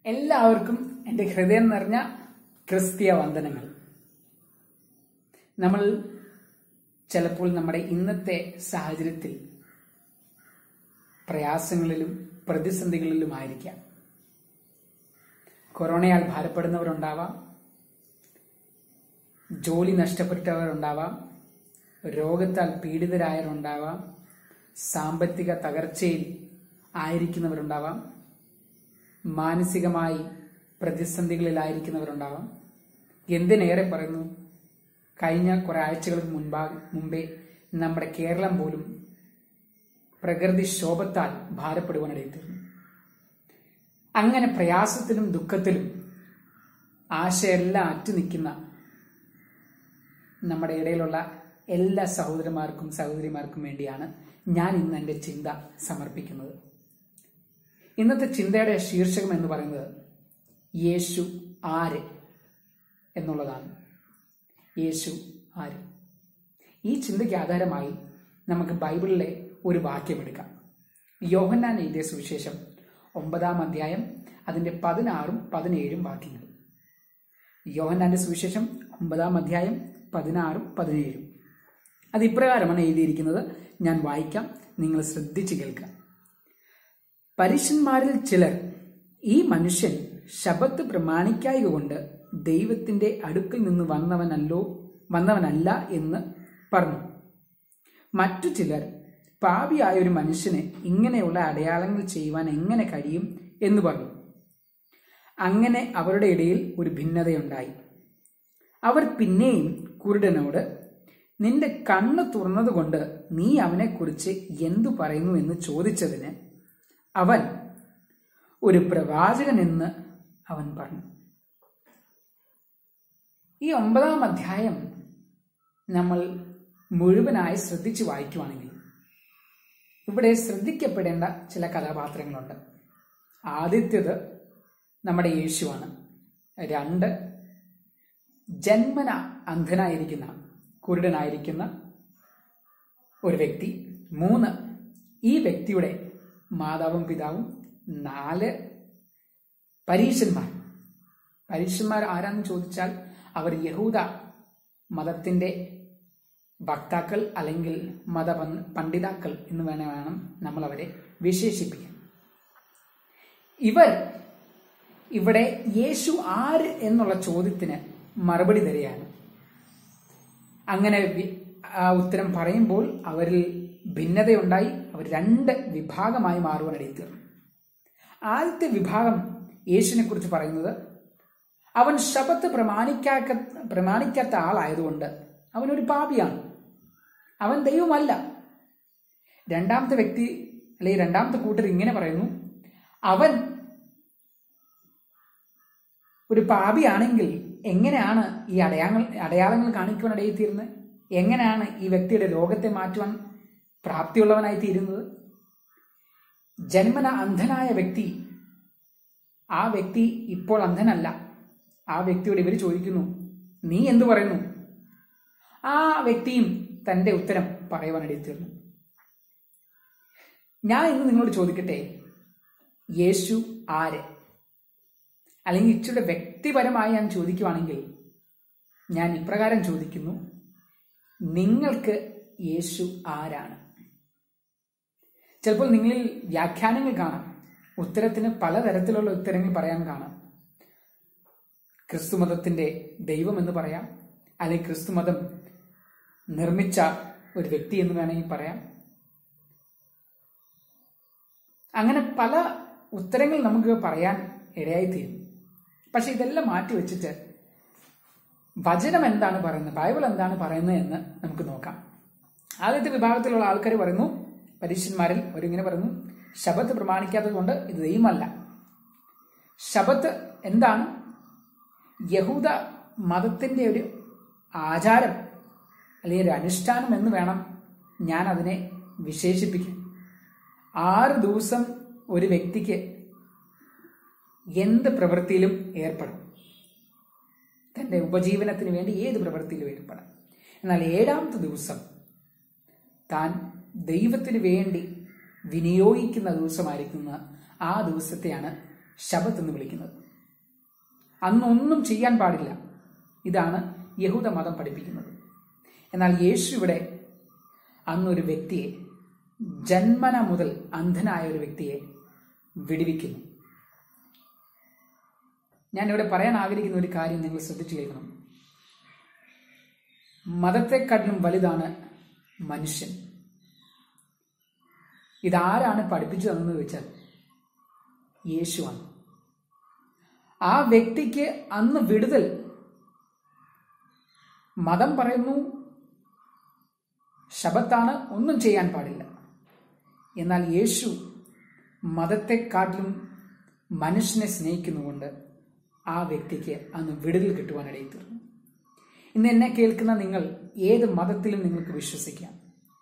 എല്ലാവർക്കും എൻ്റെ ഹൃദയം നിറഞ്ഞ ക്രിസ്തീയ വന്ദനങ്ങൾ നമ്മൾ ചിലപ്പോൾ നമ്മുടെ ഇന്നത്തെ സാഹചര്യത്തിൽ പ്രയാസങ്ങളിലും പ്രതിസന്ധികളിലുമായിരിക്കാം കൊറോണയാൽ ഭാരപ്പെടുന്നവരുണ്ടാവാം ജോലി നഷ്ടപ്പെട്ടവരുണ്ടാവാം രോഗത്താൽ പീഡിതരായവരുണ്ടാവാം സാമ്പത്തിക തകർച്ചയിൽ ആയിരിക്കുന്നവരുണ്ടാവാം മാനസികമായി പ്രതിസന്ധികളിലായിരിക്കുന്നവരുണ്ടാവാം എന്തിനേറെ പറയുന്നു കഴിഞ്ഞ കുറെ ആഴ്ചകൾക്ക് മുൻപാ മുമ്പേ നമ്മുടെ കേരളം പോലും പ്രകൃതി ശോഭത്താൽ ഭാരപ്പെടുവാനിടയിത്തീർന്നു അങ്ങനെ പ്രയാസത്തിലും ദുഃഖത്തിലും ആശയെല്ലാം അറ്റു നിൽക്കുന്ന നമ്മുടെ ഇടയിലുള്ള എല്ലാ സഹോദരന്മാർക്കും സഹോദരിമാർക്കും വേണ്ടിയാണ് ഞാൻ ഇന്ന് എൻ്റെ ചിന്ത സമർപ്പിക്കുന്നത് ഇന്നത്തെ ചിന്തയുടെ ശീർഷകം എന്ന് പറയുന്നത് യേശു ആര് എന്നുള്ളതാണ് യേശു ആര് ഈ ചിന്തയ്ക്ക് ആധാരമായി നമുക്ക് ബൈബിളിലെ ഒരു വാക്യം എടുക്കാം യോഹന്നാൻ എഴുതിയ സുവിശേഷം ഒമ്പതാം അധ്യായം അതിൻ്റെ പതിനാറും പതിനേഴും വാക്യങ്ങൾ യോഹന്നാന്റെ സുവിശേഷം ഒമ്പതാം അധ്യായം പതിനാറും പതിനേഴും അത് ഇപ്രകാരമാണ് എഴുതിയിരിക്കുന്നത് ഞാൻ വായിക്കാം നിങ്ങൾ ശ്രദ്ധിച്ച് കേൾക്കാം പരീശന്മാരിൽ ചിലർ ഈ മനുഷ്യൻ ശബത്ത് പ്രമാണിക്കായക കൊണ്ട് ദൈവത്തിന്റെ അടുക്കൽ നിന്ന് വന്നവനല്ലോ വന്നവനല്ല എന്ന് പറഞ്ഞു മറ്റു ചിലർ പാപിയായ ഒരു മനുഷ്യന് ഇങ്ങനെയുള്ള അടയാളങ്ങൾ ചെയ്യുവാൻ എങ്ങനെ കഴിയും എന്ന് പറഞ്ഞു അങ്ങനെ അവരുടെ ഇടയിൽ ഒരു ഭിന്നതയുണ്ടായി അവർ പിന്നെയും കുരുടനോട് നിന്റെ കണ്ണ് തുറന്നതുകൊണ്ട് നീ അവനെക്കുറിച്ച് എന്തു പറയുന്നു എന്ന് ചോദിച്ചതിന് അവൻ ഒരു പ്രവാചകൻ എന്ന് അവൻ പറഞ്ഞു ഈ ഒമ്പതാം അധ്യായം നമ്മൾ മുഴുവനായി ശ്രദ്ധിച്ചു വായിക്കുവാണെങ്കിൽ ഇവിടെ ശ്രദ്ധിക്കപ്പെടേണ്ട ചില കഥാപാത്രങ്ങളുണ്ട് ആദ്യത്തേത് നമ്മുടെ യേശുവാണ് രണ്ട് ജന്മന അന്ധനായിരിക്കുന്ന കുരുടനായിരിക്കുന്ന ഒരു വ്യക്തി മൂന്ന് ഈ വ്യക്തിയുടെ മാതാവും പിതാവും നാല് പരീശന്മാർ പരീശന്മാർ ആരാന്ന് ചോദിച്ചാൽ അവർ യഹൂദ മതത്തിന്റെ വക്താക്കൾ അല്ലെങ്കിൽ മത പണ്ഡിതാക്കൾ എന്ന് വേണ വേണം നമ്മൾ അവരെ വിശേഷിപ്പിക്കാൻ ഇവർ ഇവിടെ യേശു ആര് എന്നുള്ള ചോദ്യത്തിന് മറുപടി തരികയാണ് അങ്ങനെ ആ ഉത്തരം പറയുമ്പോൾ അവരിൽ ഭിന്നതയുണ്ടായി അവർ രണ്ട് വിഭാഗമായി മാറുവാനിടയിൽ തീർന്നു ആദ്യത്തെ വിഭാഗം യേശുവിനെ കുറിച്ച് പറയുന്നത് അവൻ ശബത്ത് പ്രമാണിക്കാക്ക പ്രമാണിക്കാത്ത ആളായതുകൊണ്ട് അവനൊരു പാപിയാണ് അവൻ ദൈവമല്ല രണ്ടാമത്തെ വ്യക്തി അല്ലെങ്കിൽ രണ്ടാമത്തെ കൂട്ടർ ഇങ്ങനെ പറയുന്നു അവൻ ഒരു പാപിയാണെങ്കിൽ എങ്ങനെയാണ് ഈ അടയാളങ്ങൾ അടയാളങ്ങൾ കാണിക്കുവാനിടയിൽ തീരുന്നത് എങ്ങനെയാണ് ഈ വ്യക്തിയുടെ രോഗത്തെ മാറ്റുവാൻ പ്രാപ്തിയുള്ളവനായി തീരുന്നത് ജന്മന അന്ധനായ വ്യക്തി ആ വ്യക്തി ഇപ്പോൾ അന്ധനല്ല ആ വ്യക്തിയോട് ഇവർ ചോദിക്കുന്നു നീ എന്തു പറയുന്നു ആ വ്യക്തിയും തന്റെ ഉത്തരം പറയുവാനിടയിൽ തീർന്നു ഞാൻ ഇന്ന് നിങ്ങളോട് ചോദിക്കട്ടെ യേശു ആര് അല്ലെങ്കിൽ ഇച്ചിരി വ്യക്തിപരമായി ഞാൻ ചോദിക്കുവാണെങ്കിൽ ഞാൻ ഇപ്രകാരം ചോദിക്കുന്നു നിങ്ങൾക്ക് യേശു ആരാണ് ചിലപ്പോൾ നിങ്ങളിൽ വ്യാഖ്യാനങ്ങൾ കാണാം ഉത്തരത്തിന് പലതരത്തിലുള്ള ഉത്തരങ്ങൾ പറയാൻ കാണാം ക്രിസ്തുമതത്തിന്റെ ദൈവം എന്ന് പറയാം അല്ലെങ്കിൽ ക്രിസ്തുമതം നിർമ്മിച്ച ഒരു വ്യക്തി എന്ന് വേണമെങ്കിൽ പറയാം അങ്ങനെ പല ഉത്തരങ്ങൾ നമുക്ക് പറയാൻ ഇടയായിത്തീരും പക്ഷെ ഇതെല്ലാം മാറ്റി വെച്ചിട്ട് വചനം എന്താണ് പറയുന്നത് ബൈബിൾ എന്താണ് പറയുന്നത് എന്ന് നമുക്ക് നോക്കാം ആദ്യത്തെ വിഭാഗത്തിലുള്ള ആൾക്കാർ പറയുന്നു പരീക്ഷന്മാരിൽ അവരിങ്ങനെ പറയുന്നു ശബത്ത് പ്രമാണിക്കാത്തത് കൊണ്ട് ഇത് ദൈവമല്ല ശബത്ത് എന്താണ് യഹൂദ മതത്തിന്റെ ഒരു ആചാരം അല്ലെങ്കിൽ ഒരു അനുഷ്ഠാനം എന്ന് വേണം ഞാൻ അതിനെ വിശേഷിപ്പിക്കാൻ ആറ് ദിവസം ഒരു വ്യക്തിക്ക് എന്ത് പ്രവൃത്തിയിലും ഏർപ്പെടാം തന്റെ ഉപജീവനത്തിന് വേണ്ടി ഏത് പ്രവൃത്തിയിലും ഏർപ്പെടാം എന്നാൽ ഏഴാമത്തെ ദിവസം താൻ ദൈവത്തിന് വേണ്ടി വിനിയോഗിക്കുന്ന ദിവസമായിരിക്കുന്ന ആ ദിവസത്തെയാണ് ശബത്ത് എന്ന് വിളിക്കുന്നത് അന്നൊന്നും ചെയ്യാൻ പാടില്ല ഇതാണ് യഹൂദ മതം പഠിപ്പിക്കുന്നത് എന്നാൽ യേശു ഇവിടെ അന്നൊരു വ്യക്തിയെ ജന്മന മുതൽ അന്ധനായ ഒരു വ്യക്തിയെ വിടുവിക്കുന്നു ഞാൻ ഇവിടെ പറയാൻ ആഗ്രഹിക്കുന്ന ഒരു കാര്യം നിങ്ങൾ ശ്രദ്ധിച്ചു കേൾക്കണം മതത്തെക്കാട്ടിലും വലുതാണ് മനുഷ്യൻ ഇതാരാണ് പഠിപ്പിച്ചു തന്നെന്ന് ചോദിച്ചാൽ യേശുവാണ് ആ വ്യക്തിക്ക് അന്ന് വിടുതൽ മതം പറയുന്നു ശബത്താണ് ഒന്നും ചെയ്യാൻ പാടില്ല എന്നാൽ യേശു മതത്തെക്കാട്ടിലും മനുഷ്യനെ സ്നേഹിക്കുന്നുകൊണ്ട് ആ വ്യക്തിക്ക് അന്ന് വിടുതൽ കിട്ടുവാനിടയിൽ തീർന്നു ഇന്ന് എന്നെ കേൾക്കുന്ന നിങ്ങൾ ഏത് മതത്തിലും നിങ്ങൾക്ക് വിശ്വസിക്കാം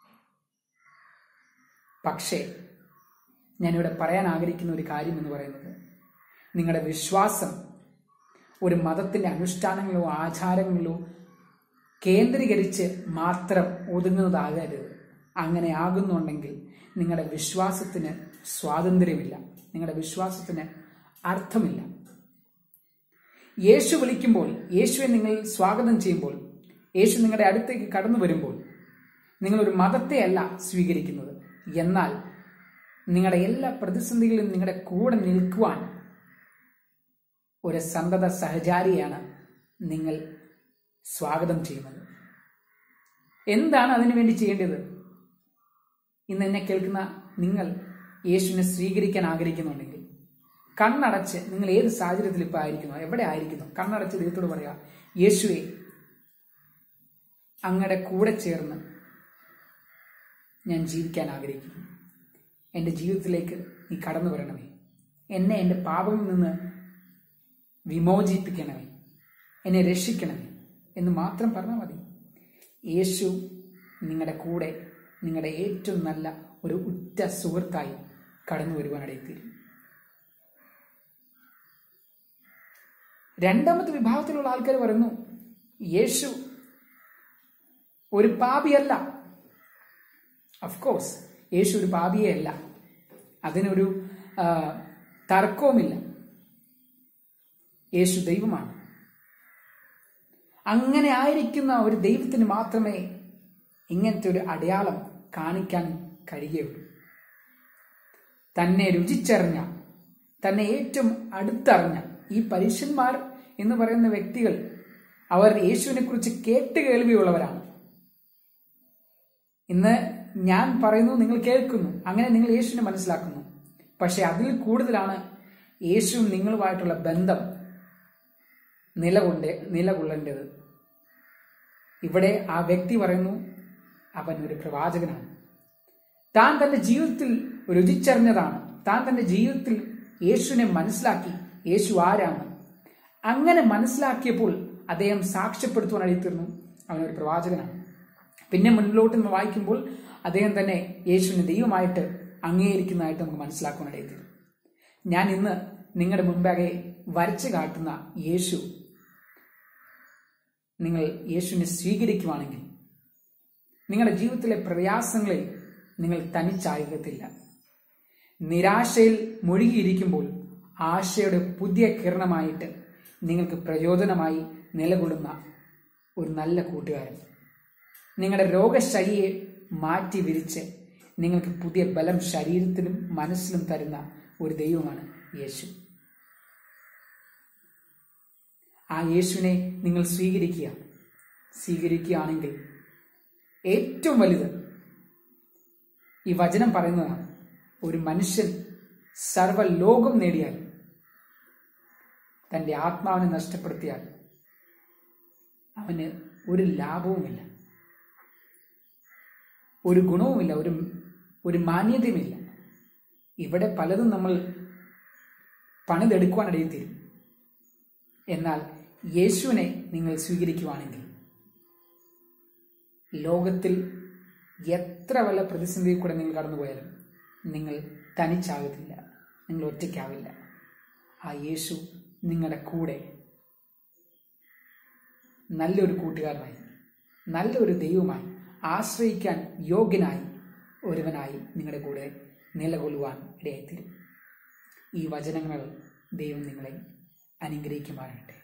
പക്ഷേ ഞാനിവിടെ പറയാൻ ആഗ്രഹിക്കുന്ന ഒരു കാര്യം എന്ന് പറയുന്നത് നിങ്ങളുടെ വിശ്വാസം ഒരു മതത്തിൻ്റെ അനുഷ്ഠാനങ്ങളോ ആചാരങ്ങളിലോ കേന്ദ്രീകരിച്ച് മാത്രം ഒതുങ്ങുന്നതാകരുത് അങ്ങനെ ആകുന്നുണ്ടെങ്കിൽ നിങ്ങളുടെ വിശ്വാസത്തിന് സ്വാതന്ത്ര്യമില്ല നിങ്ങളുടെ വിശ്വാസത്തിന് അർത്ഥമില്ല യേശു വിളിക്കുമ്പോൾ യേശുവെ നിങ്ങൾ സ്വാഗതം ചെയ്യുമ്പോൾ യേശു നിങ്ങളുടെ അടുത്തേക്ക് കടന്നു വരുമ്പോൾ നിങ്ങളൊരു മതത്തെയല്ല സ്വീകരിക്കുന്നത് എന്നാൽ നിങ്ങളുടെ എല്ലാ പ്രതിസന്ധികളിലും നിങ്ങളുടെ കൂടെ നിൽക്കുവാൻ ഒരു സന്തത സഹചാരിയാണ് നിങ്ങൾ സ്വാഗതം ചെയ്യുന്നത് എന്താണ് അതിനു വേണ്ടി ചെയ്യേണ്ടത് ഇന്ന് എന്നെ കേൾക്കുന്ന നിങ്ങൾ യേശുവിനെ സ്വീകരിക്കാൻ ആഗ്രഹിക്കുന്നുണ്ടെങ്കിൽ കണ്ണടച്ച് നിങ്ങൾ ഏത് സാഹചര്യത്തിൽ ഇപ്പോൾ ആയിരിക്കുന്നു എവിടെ ആയിരിക്കുന്നു കണ്ണടച്ച് ദൈവത്തോട് പറയാ യേശുവെ അങ്ങയുടെ കൂടെ ചേർന്ന് ഞാൻ ജീവിക്കാൻ ആഗ്രഹിക്കുന്നു എൻ്റെ ജീവിതത്തിലേക്ക് നീ കടന്നു വരണമേ എന്നെ എൻ്റെ പാപങ്ങളിൽ നിന്ന് വിമോചിപ്പിക്കണമേ എന്നെ രക്ഷിക്കണമേ എന്ന് മാത്രം പറഞ്ഞാൽ മതി യേശു നിങ്ങളുടെ കൂടെ നിങ്ങളുടെ ഏറ്റവും നല്ല ഒരു ഉറ്റ സുഹൃത്തായി കടന്നു വരുവാനിടയെത്തിയിരുന്നു രണ്ടാമത്തെ വിഭാഗത്തിലുള്ള ആൾക്കാർ പറയുന്നു യേശു ഒരു പാപിയല്ല അഫ്കോഴ്സ് യേശു ഒരു പാപിയേ അല്ല അതിനൊരു ആ, തർക്കവുമില്ല യേശു ദൈവമാണ് അങ്ങനെ ആയിരിക്കുന്ന ഒരു ദൈവത്തിന് മാത്രമേ ഇങ്ങനത്തെ ഒരു അടയാളം കാണിക്കാൻ കഴിയുകയുള്ളൂ തന്നെ രുചിച്ചറിഞ്ഞ തന്നെ ഏറ്റവും അടുത്തറിഞ്ഞ ഈ പരീക്ഷന്മാർ എന്ന് പറയുന്ന വ്യക്തികൾ അവർ യേശുവിനെ കുറിച്ച് കേട്ട് കേൾവിയുള്ളവരാണ് ഇന്ന് ഞാൻ പറയുന്നു നിങ്ങൾ കേൾക്കുന്നു അങ്ങനെ നിങ്ങൾ യേശുവിനെ മനസ്സിലാക്കുന്നു പക്ഷെ അതിൽ കൂടുതലാണ് യേശുവും നിങ്ങളുമായിട്ടുള്ള ബന്ധം നിലകൊണ്ട് നിലകൊള്ളേണ്ടത് ഇവിടെ ആ വ്യക്തി പറയുന്നു അവൻ ഒരു പ്രവാചകനാണ് താൻ തന്റെ ജീവിതത്തിൽ രുചിച്ചറിഞ്ഞതാണ് താൻ തന്റെ ജീവിതത്തിൽ യേശുവിനെ മനസ്സിലാക്കി യേശു ആരാണ് അങ്ങനെ മനസ്സിലാക്കിയപ്പോൾ അദ്ദേഹം സാക്ഷ്യപ്പെടുത്തുവാൻ അഴിത്തീർന്നു അവനൊരു പ്രവാചകനാണ് പിന്നെ മുന്നിലോട്ട് നമ്മൾ വായിക്കുമ്പോൾ അദ്ദേഹം തന്നെ യേശുവിനെ ദൈവമായിട്ട് അംഗീകരിക്കുന്നതായിട്ട് നമുക്ക് മനസ്സിലാക്കുവാൻ ഇടയെത്തിയിരുന്നു ഞാൻ ഇന്ന് നിങ്ങളുടെ മുമ്പാകെ വരച്ചു കാട്ടുന്ന യേശു നിങ്ങൾ യേശുവിനെ സ്വീകരിക്കുവാണെങ്കിൽ നിങ്ങളുടെ ജീവിതത്തിലെ പ്രയാസങ്ങളിൽ നിങ്ങൾ തനിച്ചാകത്തില്ല നിരാശയിൽ മുഴുകിയിരിക്കുമ്പോൾ ആശയുടെ പുതിയ കിരണമായിട്ട് നിങ്ങൾക്ക് പ്രചോദനമായി നിലകൊള്ളുന്ന ഒരു നല്ല കൂട്ടുകാരൻ നിങ്ങളുടെ രോഗശൈലിയെ മാറ്റി വിരിച്ച് നിങ്ങൾക്ക് പുതിയ ബലം ശരീരത്തിലും മനസ്സിലും തരുന്ന ഒരു ദൈവമാണ് യേശു ആ യേശുവിനെ നിങ്ങൾ സ്വീകരിക്കുക സ്വീകരിക്കുകയാണെങ്കിൽ ഏറ്റവും വലുത് ഈ വചനം പറയുന്നതാണ് ഒരു മനുഷ്യൻ സർവ്വലോകം നേടിയാൽ തൻ്റെ ആത്മാവിനെ നഷ്ടപ്പെടുത്തിയാൽ അവന് ഒരു ലാഭവുമില്ല ഒരു ഗുണവുമില്ല ഒരു ഒരു മാന്യതയുമില്ല ഇവിടെ പലതും നമ്മൾ പണിതെടുക്കുവാനിടയിൽ തീരും എന്നാൽ യേശുവിനെ നിങ്ങൾ സ്വീകരിക്കുവാണെങ്കിൽ ലോകത്തിൽ എത്ര വല്ല പ്രതിസന്ധിയിൽ കൂടെ നിങ്ങൾ കടന്നുപോയാലും നിങ്ങൾ തനിച്ചാകത്തില്ല നിങ്ങൾ ഒറ്റയ്ക്കാവില്ല ആ യേശു നിങ്ങളുടെ കൂടെ നല്ലൊരു കൂട്ടുകാരനായി നല്ലൊരു ദൈവമായി ആശ്രയിക്കാൻ യോഗ്യനായി ഒരുവനായി നിങ്ങളുടെ കൂടെ നിലകൊള്ളുവാൻ ഇടയായിത്തീരും ഈ വചനങ്ങൾ ദൈവം നിങ്ങളെ അനുഗ്രഹിക്കുമാറാകട്ടെ